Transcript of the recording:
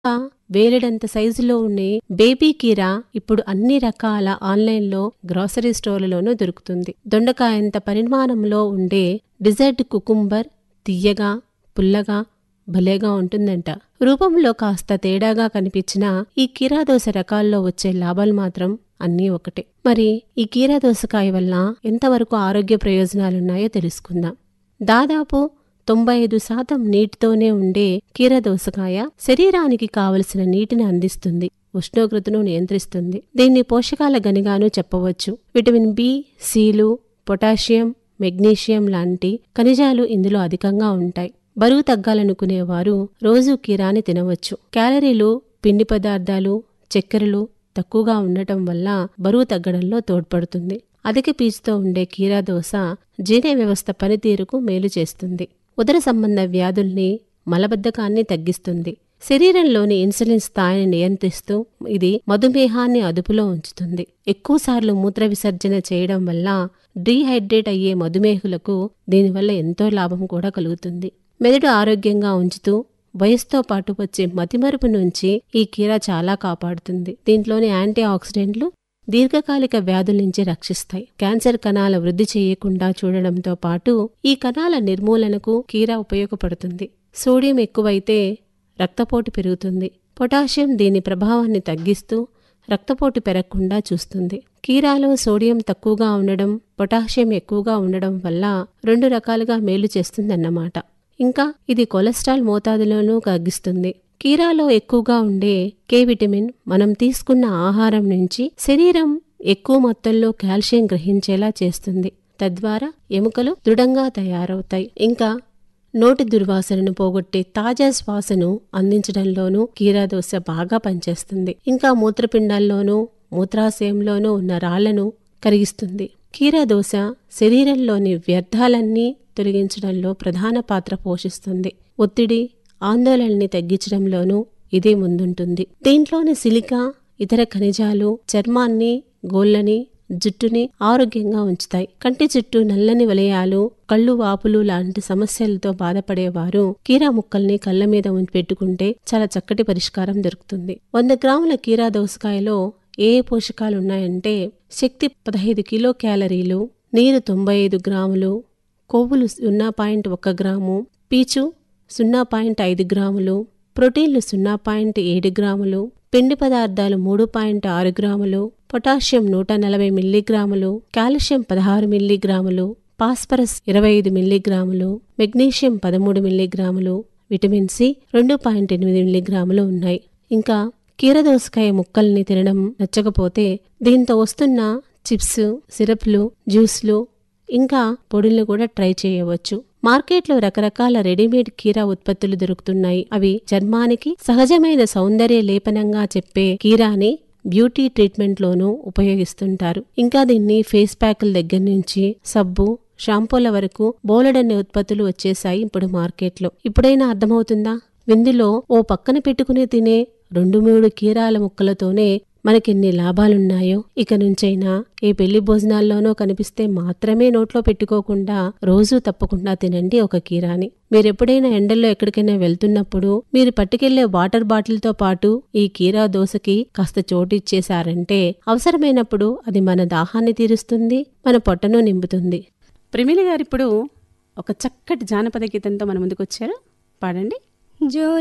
ఇంకా వేలెడంత సైజులో ఉండే బేబీ కీరా ఇప్పుడు అన్ని రకాల ఆన్లైన్లో గ్రాసరీ స్టోర్లలోనూ దొరుకుతుంది దొండకాయంత పరిమాణంలో ఉండే డిజర్ట్ కుకుంబర్ తియ్యగా పుల్లగా భలేగా ఉంటుందంట రూపంలో కాస్త తేడాగా కనిపించిన ఈ కీరాదోస రకాల్లో వచ్చే లాభాలు మాత్రం అన్నీ ఒకటే మరి ఈ కీరాదోసకాయ వల్ల ఎంతవరకు ఆరోగ్య ప్రయోజనాలున్నాయో తెలుసుకుందాం దాదాపు తొంభై ఐదు శాతం నీటితోనే ఉండే కీరదోసకాయ శరీరానికి కావలసిన నీటిని అందిస్తుంది ఉష్ణోగ్రతను నియంత్రిస్తుంది దీన్ని పోషకాల గనిగాను చెప్పవచ్చు విటమిన్ బి సీలు పొటాషియం మెగ్నీషియం లాంటి ఖనిజాలు ఇందులో అధికంగా ఉంటాయి బరువు తగ్గాలనుకునేవారు రోజు కీరాని తినవచ్చు క్యాలరీలు పిండి పదార్థాలు చక్కెరలు తక్కువగా ఉండటం వల్ల బరువు తగ్గడంలో తోడ్పడుతుంది అధిక పీచుతో ఉండే కీరా దోశ జీర్ణ వ్యవస్థ పనితీరుకు మేలు చేస్తుంది ఉదర సంబంధ వ్యాధుల్ని మలబద్ధకాన్ని తగ్గిస్తుంది శరీరంలోని ఇన్సులిన్ స్థాయిని నియంత్రిస్తూ ఇది మధుమేహాన్ని అదుపులో ఉంచుతుంది ఎక్కువసార్లు మూత్ర విసర్జన చేయడం వల్ల డీహైడ్రేట్ అయ్యే మధుమేహులకు దీనివల్ల ఎంతో లాభం కూడా కలుగుతుంది మెదడు ఆరోగ్యంగా ఉంచుతూ వయసుతో పాటు వచ్చే మతిమరుపు నుంచి ఈ కీర చాలా కాపాడుతుంది దీంట్లోని యాంటీ ఆక్సిడెంట్లు దీర్ఘకాలిక వ్యాధుల నుంచి రక్షిస్తాయి క్యాన్సర్ కణాల వృద్ధి చేయకుండా చూడడంతో పాటు ఈ కణాల నిర్మూలనకు కీర ఉపయోగపడుతుంది సోడియం ఎక్కువైతే రక్తపోటు పెరుగుతుంది పొటాషియం దీని ప్రభావాన్ని తగ్గిస్తూ రక్తపోటు పెరగకుండా చూస్తుంది కీరాలో సోడియం తక్కువగా ఉండడం పొటాషియం ఎక్కువగా ఉండడం వల్ల రెండు రకాలుగా మేలు చేస్తుందన్నమాట ఇంకా ఇది కొలెస్ట్రాల్ మోతాదులోనూ తగ్గిస్తుంది కీరాలో ఎక్కువగా ఉండే కే విటమిన్ మనం తీసుకున్న ఆహారం నుంచి శరీరం ఎక్కువ మొత్తంలో కాల్షియం గ్రహించేలా చేస్తుంది తద్వారా ఎముకలు దృఢంగా తయారవుతాయి ఇంకా నోటి దుర్వాసనను పోగొట్టే తాజా శ్వాసను అందించడంలోనూ కీరాదోశ బాగా పనిచేస్తుంది ఇంకా మూత్రపిండాల్లోనూ మూత్రాశయంలోనూ ఉన్న రాళ్లను కరిగిస్తుంది కీరాదోశ శరీరంలోని వ్యర్థాలన్నీ తొలగించడంలో ప్రధాన పాత్ర పోషిస్తుంది ఒత్తిడి ఆందోళనని తగ్గించడంలోనూ ఇదే ముందుంటుంది దీంట్లోని సిలికా ఇతర ఖనిజాలు చర్మాన్ని గోళ్ళని జుట్టుని ఆరోగ్యంగా ఉంచుతాయి కంటి చుట్టూ నల్లని వలయాలు కళ్ళు వాపులు లాంటి సమస్యలతో బాధపడేవారు కీరా ముక్కల్ని కళ్ళ మీద ఉంచి పెట్టుకుంటే చాలా చక్కటి పరిష్కారం దొరుకుతుంది వంద గ్రాముల కీరా దోసకాయలో ఏ ఏ పోషకాలున్నాయంటే శక్తి పదహైదు కిలో క్యాలరీలు నీరు తొంభై ఐదు గ్రాములు కొవ్వులు సున్నా పాయింట్ ఒక గ్రాము పీచు సున్నా పాయింట్ ఐదు గ్రాములు ప్రోటీన్లు సున్నా పాయింట్ ఏడు గ్రాములు పిండి పదార్థాలు మూడు పాయింట్ ఆరు గ్రాములు పొటాషియం నూట నలభై మిల్లీగ్రాములు కాల్షియం పదహారు మిల్లీగ్రాములు పాస్పరస్ ఇరవై ఐదు మిల్లీగ్రాములు మెగ్నీషియం పదమూడు మిల్లీగ్రాములు విటమిన్ సి రెండు పాయింట్ ఎనిమిది మిల్లీగ్రాములు ఉన్నాయి ఇంకా కీరదోసకాయ ముక్కల్ని తినడం నచ్చకపోతే దీంతో వస్తున్న చిప్స్ సిరప్లు జ్యూస్లు ఇంకా పొడులను కూడా ట్రై చేయవచ్చు మార్కెట్లో రకరకాల రెడీమేడ్ కీరా ఉత్పత్తులు దొరుకుతున్నాయి అవి చర్మానికి సహజమైన సౌందర్య లేపనంగా చెప్పే కీరాని బ్యూటీ ట్రీట్మెంట్లోనూ ఉపయోగిస్తుంటారు ఇంకా దీన్ని ఫేస్ ప్యాకుల దగ్గర నుంచి సబ్బు షాంపూల వరకు బోలెడన్ని ఉత్పత్తులు వచ్చేసాయి ఇప్పుడు మార్కెట్లో ఇప్పుడైనా అర్థమవుతుందా విందులో ఓ పక్కన పెట్టుకుని తినే రెండు మూడు కీరాల ముక్కలతోనే మనకెన్ని లాభాలున్నాయో ఇక నుంచైనా ఏ పెళ్లి భోజనాల్లోనో కనిపిస్తే మాత్రమే నోట్లో పెట్టుకోకుండా రోజూ తప్పకుండా తినండి ఒక కీరాని మీరెప్పుడైనా ఎండల్లో ఎక్కడికైనా వెళ్తున్నప్పుడు మీరు పట్టుకెళ్లే వాటర్ బాటిల్తో పాటు ఈ కీరా దోశకి కాస్త చోటిచ్చేశారంటే అవసరమైనప్పుడు అది మన దాహాన్ని తీరుస్తుంది మన పొట్టను నింపుతుంది ప్రమీల గారు ఇప్పుడు ఒక చక్కటి జానపద గీతంతో మన ముందుకు వచ్చారు పాడండి జో